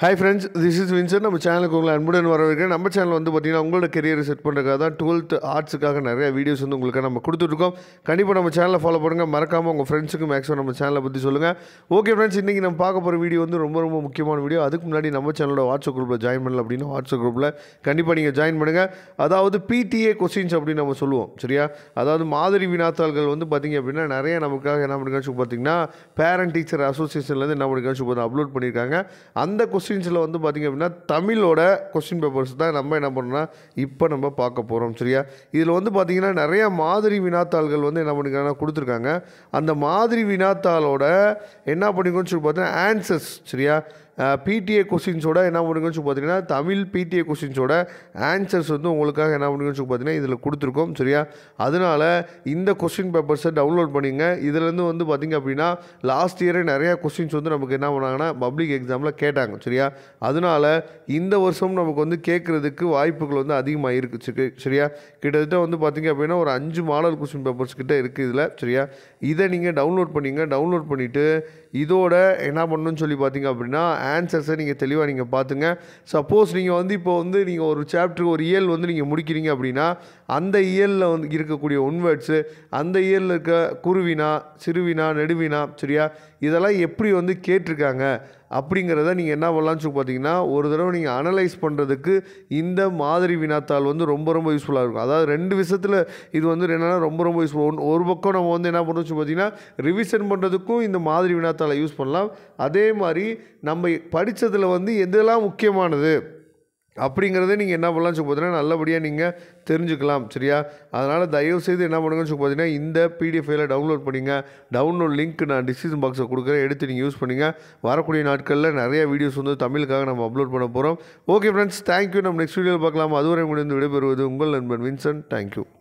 hi friends this is Vinson நம்ம சேனலுக்கு உங்களை அன்புடன் வரவேற்கிறேன் நம்ம சேனல் வந்து பார்த்தீங்கன்னா உங்களோட கெரியரை செட் பண்ணுறதுக்காக தான் டுவெல்த் ஆர்ட்ஸுக்காக நிறைய வீடியோஸ் வந்து உங்களுக்கு நம்ம கொடுத்துட்ருக்கோம் கண்டிப்பாக நம்ம சேனலை ஃபாலோ பண்ணுங்கள் மறக்காமல் உங்கள் ஃப்ரெண்ட்ஸுக்கு மேக்ஸிமம் நம்ம சேனலை பற்றி சொல்லுங்கள் ஓகே ஃப்ரெண்ட்ஸ் இன்றைக்கி நம்ம பார்க்க போகிற வீடியோ வந்து ரொம்ப ரொம்ப முக்கியமான வீடியோ அதுக்கு முன்னாடி நம்ம சேனலோட வாட்ஸ்அப் குரூப்பில் ஜாயின் பண்ணல அப்படின்னா வாட்ஸ்அப் குரூப்பில் கண்டிப்பாக நீங்கள் ஜாயின் பண்ணுங்கள் அதாவது பிடிஏ கொஸ்டின்ஸ் அப்படின்னு நம்ம சொல்லுவோம் சரியா அதாவது மாதிரி வினாத்தாள்கள் வந்து பார்த்திங்க அப்படின்னா நிறைய நமக்காக என்ன பண்ணிருக்காச்சு பார்த்தீங்கன்னா பேரண்ட் டீச்சர் அசோசியேஷன்லேருந்து என்ன பண்ணிருக்காச்சு பார்த்தா அப்லோட் பண்ணியிருக்காங்க அந்த கொஸ்டின்ஸில் வந்து பார்த்திங்க அப்படின்னா தமிழோட கொஸ்டின் பேப்பர்ஸ் தான் நம்ம என்ன பண்ணோம்னா இப்போ நம்ம பார்க்க போகிறோம் சரியா இதில் வந்து பார்த்திங்கன்னா நிறைய மாதிரி வினாத்தாள்கள் வந்து என்ன பண்ணிருக்காங்கன்னா கொடுத்துருக்காங்க அந்த மாதிரி வினாத்தாளோட என்ன பண்ணிக்கோன்னு சொல்லி பார்த்தீங்கன்னா ஆன்சர்ஸ் சரியா பிடிஏ கொஸ்டின்ஸோட என்ன பண்ணுங்கன்னு சொல்லி பார்த்தீங்கன்னா தமிழ் பிடிஏ கொஸ்டின்ஸோட ஆன்சர்ஸ் வந்து உங்களுக்காக என்ன பண்ணுங்கன்னு சொல்லி பார்த்தீங்கன்னா இதில் கொடுத்துருக்கோம் சரியா அதனால் இந்த கொஸ்டின் பேப்பர்ஸை டவுன்லோட் பண்ணிங்க இதுலேருந்து வந்து பார்த்திங்க அப்படின்னா லாஸ்ட் இயரே நிறையா கொஸ்டின்ஸ் வந்து நமக்கு என்ன பண்ணாங்கன்னா பப்ளிக் எக்ஸாமில் கேட்டாங்க சரியா அதனால் இந்த வருஷம் நமக்கு வந்து கேட்குறதுக்கு வாய்ப்புகள் வந்து அதிகமாக இருக்குது சரி சரியா கிட்டத்தட்ட வந்து பார்த்திங்க அப்படின்னா ஒரு அஞ்சு மாடல் கொஸ்டின் பேப்பர்ஸ் கிட்ட இருக்குது இதில் சரியா இதை நீங்கள் டவுன்லோட் பண்ணிங்க டவுன்லோட் பண்ணிவிட்டு இதோட என்ன பண்ணணும்னு சொல்லி பார்த்தீங்க அப்படின்னா ஆன்சர்ஸை நீங்கள் தெளிவாக நீங்கள் பார்த்துங்க சப்போஸ் நீங்கள் வந்து இப்போ வந்து நீங்கள் ஒரு சாப்டர் ஒரு இயல் வந்து நீங்கள் முடிக்கிறீங்க அப்படின்னா அந்த இயலில் வந்து இருக்கக்கூடிய ஒன்வேர்ட்ஸு அந்த இயலில் இருக்க குருவினா சிறுவினா நெடுவினா சரியா இதெல்லாம் எப்படி வந்து கேட்டிருக்காங்க அப்படிங்கிறத நீங்கள் என்ன பண்ணலாம்னு சொல்லி பார்த்தீங்கன்னா ஒரு தடவை நீங்கள் அனலைஸ் பண்ணுறதுக்கு இந்த மாதிரி வினாத்தாள் வந்து ரொம்ப ரொம்ப யூஸ்ஃபுல்லாக இருக்கும் அதாவது ரெண்டு விஷயத்தில் இது வந்து என்னென்னா ரொம்ப ரொம்ப யூஸ்ஃபுல் ஒரு பக்கம் நம்ம வந்து என்ன பண்ணுறோம் சொல்லி பார்த்தீங்கன்னா ரிவிஷன் பண்ணுறதுக்கும் இந்த மாதிரி வினாத்தாளை யூஸ் பண்ணலாம் அதே மாதிரி நம்ம படித்ததில் வந்து எதெல்லாம் முக்கியமானது அப்படிங்கிறத நீங்கள் என்ன பண்ணலாம் சொல்லி பார்த்தீங்கன்னா நல்லபடியாக நீங்கள் தெரிஞ்சுக்கலாம் சரியா அதனால் தயவுசெய்து என்ன பண்ணுங்கன்னு சொல்லி பார்த்தீங்கன்னா இந்த பிடிஎஃப் ஃபைலை டவுன்லோட் பண்ணிங்க டவுன்லோட் லிங்க் நான் டிஸ்கிரிப்ஷன் பாக்ஸை கொடுக்குறேன் எடுத்து நீங்கள் யூஸ் பண்ணுங்க வரக்கூடிய நாட்களில் நிறைய வீடியோஸ் வந்து தமிழுக்காக நம்ம அப்லோட் பண்ண போகிறோம் ஓகே ஃப்ரெண்ட்ஸ் தேங்க்யூ நம்ம நெக்ஸ்ட் வீடியோவில் பார்க்கலாம் அதுவரை முடிந்து விடைபெறுவது உங்கள் நண்பன் வின்சன் தேங்க்யூ